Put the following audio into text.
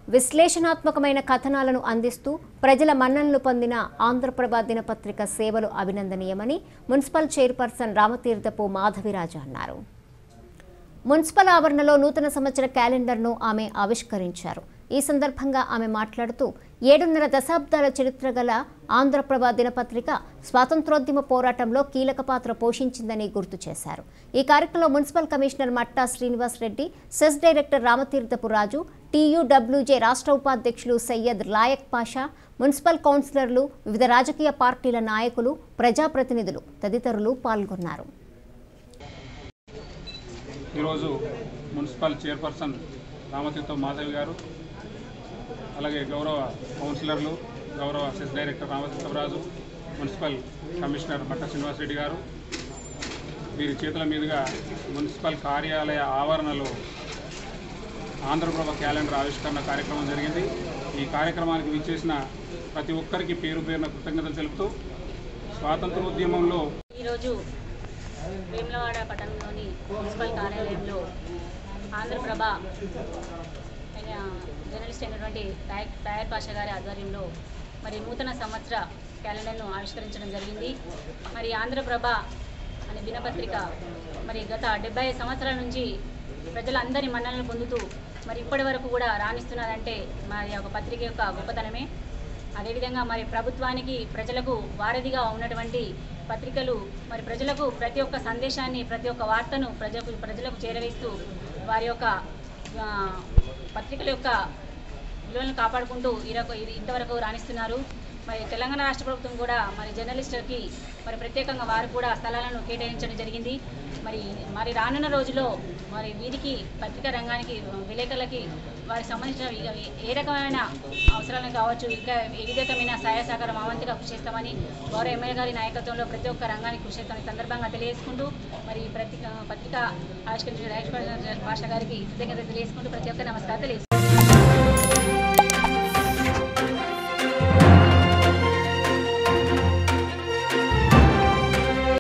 విశ్లేషణాత్మకమైన కథనాలను అందిస్తూ ప్రజల మన్ననలు పొందిన ఆంధ్రప్రభ దినపత్రిక సేవలు అభినందనీయమని మున్సిపల్ చైర్పర్సన్ రామతీర్థపు మాధవిరాజు అన్నారు మున్సిపల్ ఆవరణలో నూతన సంవత్సర క్యాలెండర్ను ఆమె ఆవిష్కరించారు ఈ సందర్భంగా ఆమె మాట్లాడుతూ ఏడున్నర దశాబ్దాల చరిత్ర గల ఆంధ్రప్రభ దినపత్రిక స్వాతంత్రోద్యమ పోరాటంలో కీలక పాత్ర పోషించిందని గుర్తు చేశారు ఈ కార్యక్రమంలో municipal commissioner Matta Srinivas Reddy cess director Ramatheerthapu Raju TUWJ రాష్ట్ర ఉపాధ్యక్షులు సయ్యద్ లాయక్ పాషా మున్సిపల్ కౌన్సిలర్లు వివిధ రాజకీయ పార్టీల నాయకులు ప్రజాప్రతినిధులు తదితరులు పాల్గొన్నారు ఈరోజు మున్సిపల్ చైర్పర్సన్ రామతీర్థం మాధవి గారు అలాగే గౌరవ కౌన్సిలర్లు గౌరవ cess director Ramatheertharaju municipal commissioner Matta Srinivasareddy గారు వీరి చేతుల మీదుగా మున్సిపల్ కార్యాలయ ఆవరణలో ఆంధ్రప్రభ క్యాలెండర్ ఆవిష్కరణ కార్యక్రమం జరిగింది ఈ కార్యక్రమానికి విచ్చేసిన ప్రతి ఒక్కరికి పేరు పేరున కృతజ్ఞతలు తెలుపుతూ స్వాతంత్రోద్యమంలో ఈరోజు వేములవాడ పట్టణంలోని మున్సిపల్ కార్యాలయంలో ఆంధ్రప్రభ ఆయన జర్నలిస్ట్ అయినటువంటి తాయక్ తాయర్ పాషా గారి ఆధ్వర్యంలో మరి నూతన సంవత్సర క్యాలెండర్ను ఆవిష్కరించడం జరిగింది మరి ఆంధ్రప్రభ అనే దినపత్రిక మరి గత డెబ్బై సంవత్సరాల నుంచి ప్రజలందరి మన్ననలు పొందుతూ మరి ఇప్పటి వరకు కూడా రాణిస్తున్నదంటే మరి ఒక పత్రిక యొక్క గొప్పతనమే అదేవిధంగా మరి ప్రభుత్వానికి ప్రజలకు వారధిగా ఉన్నటువంటి పత్రికలు మరి ప్రజలకు ప్రతి ఒక్క సందేశాన్ని ప్రతి ఒక్క వార్తను ప్రజలకు ప్రజలకు చేరవేస్తూ వారి యొక్క ఆ, పత్రికల యొక్క విలువలను కాపాడుకుంటూ ఇరకు ఇది ఇంతవరకు రాణిస్తున్నారు మరి తెలంగాణ రాష్ట్ర ప్రభుత్వం కూడా మరి జర్నలిస్టులకి మరి ప్రత్యేకంగా వారు కూడా స్థలాలను కేటాయించడం జరిగింది మరి మరి రానున్న రోజుల్లో మరి వీరికి పత్రికా రంగానికి విలేకరులకి వారికి సంబంధించిన ఇక ఏ రకమైన అవసరాలను కావచ్చు ఇంకా ఏ విధమైన సహాయ సహకారం అవంతిగా కృషి చేస్తామని గౌరవ ఎమ్మెల్యే గారి నాయకత్వంలో ప్రతి ఒక్క రంగానికి కృషి చేస్తామని సందర్భంగా తెలియజేసుకుంటూ మరి ఈ పత్రిక పత్రిక ఆవిష్కరించిన రాజేష్ భాష గారికి కృతజ్ఞత తెలియజేసుకుంటూ ప్రతి ఒక్క నమస్కారం తెలియజేస్తాను